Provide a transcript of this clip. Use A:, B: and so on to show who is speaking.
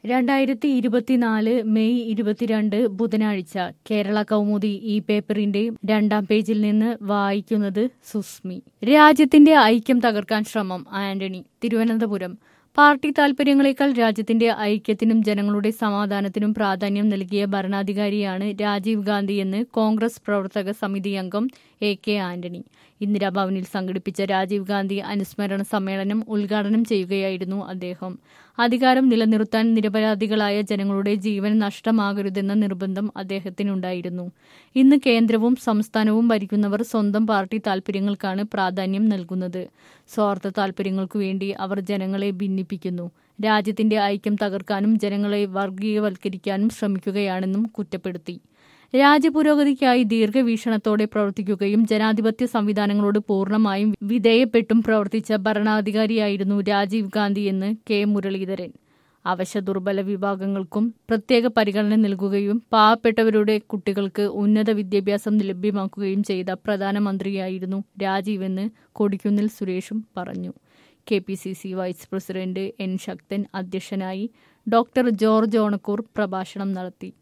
A: രണ്ടായിരത്തി ഇരുപത്തിനാല് മെയ് ഇരുപത്തിരണ്ട് ബുധനാഴ്ച കേരള കൗമുദി ഈ പേപ്പറിന്റെ രണ്ടാം പേജിൽ നിന്ന് വായിക്കുന്നത് സുസ്മി രാജ്യത്തിന്റെ ഐക്യം തകർക്കാൻ ശ്രമം ആന്റണി തിരുവനന്തപുരം പാർട്ടി താൽപര്യങ്ങളെക്കാൾ രാജ്യത്തിന്റെ ഐക്യത്തിനും ജനങ്ങളുടെ സമാധാനത്തിനും പ്രാധാന്യം നൽകിയ ഭരണാധികാരിയാണ് രാജീവ് ഗാന്ധിയെന്ന് കോൺഗ്രസ് പ്രവർത്തക സമിതി അംഗം എ കെ ആന്റണി ഇന്ദിരാഭവനിൽ സംഘടിപ്പിച്ച രാജീവ് ഗാന്ധി അനുസ്മരണ സമ്മേളനം ഉദ്ഘാടനം ചെയ്യുകയായിരുന്നു അദ്ദേഹം അധികാരം നിലനിർത്താൻ നിരപരാധികളായ ജനങ്ങളുടെ ജീവൻ നഷ്ടമാകരുതെന്ന നിർബന്ധം അദ്ദേഹത്തിനുണ്ടായിരുന്നു ഇന്ന് കേന്ദ്രവും സംസ്ഥാനവും ഭരിക്കുന്നവർ സ്വന്തം പാർട്ടി താൽപര്യങ്ങൾക്കാണ് പ്രാധാന്യം നൽകുന്നത് സ്വാർത്ഥ താൽപര്യങ്ങൾക്കു വേണ്ടി അവർ ജനങ്ങളെ ഭിന്നിപ്പിക്കുന്നു രാജ്യത്തിന്റെ ഐക്യം തകർക്കാനും ജനങ്ങളെ വർഗീയവൽക്കരിക്കാനും ശ്രമിക്കുകയാണെന്നും കുറ്റപ്പെടുത്തി രാജ്യപുരോഗതിക്കായി ദീർഘവീക്ഷണത്തോടെ പ്രവർത്തിക്കുകയും ജനാധിപത്യ സംവിധാനങ്ങളോട് പൂർണ്ണമായും വിധേയപ്പെട്ടും പ്രവർത്തിച്ച ഭരണാധികാരിയായിരുന്നു രാജീവ് ഗാന്ധി എന്ന് കെ മുരളീധരൻ അവശ ദുർബല വിഭാഗങ്ങൾക്കും പ്രത്യേക പരിഗണന നൽകുകയും പാവപ്പെട്ടവരുടെ കുട്ടികൾക്ക് ഉന്നത വിദ്യാഭ്യാസം ലഭ്യമാക്കുകയും ചെയ്ത പ്രധാനമന്ത്രിയായിരുന്നു രാജീവ് എന്ന് കൊടിക്കുന്നിൽ സുരേഷും പറഞ്ഞു K P C C vice president N Sakthan അധ്യക്ഷനായി ഡോക്ടർ ജോർജ് ഓണക്കൂർ പ്രഭാഷണം നടത്തി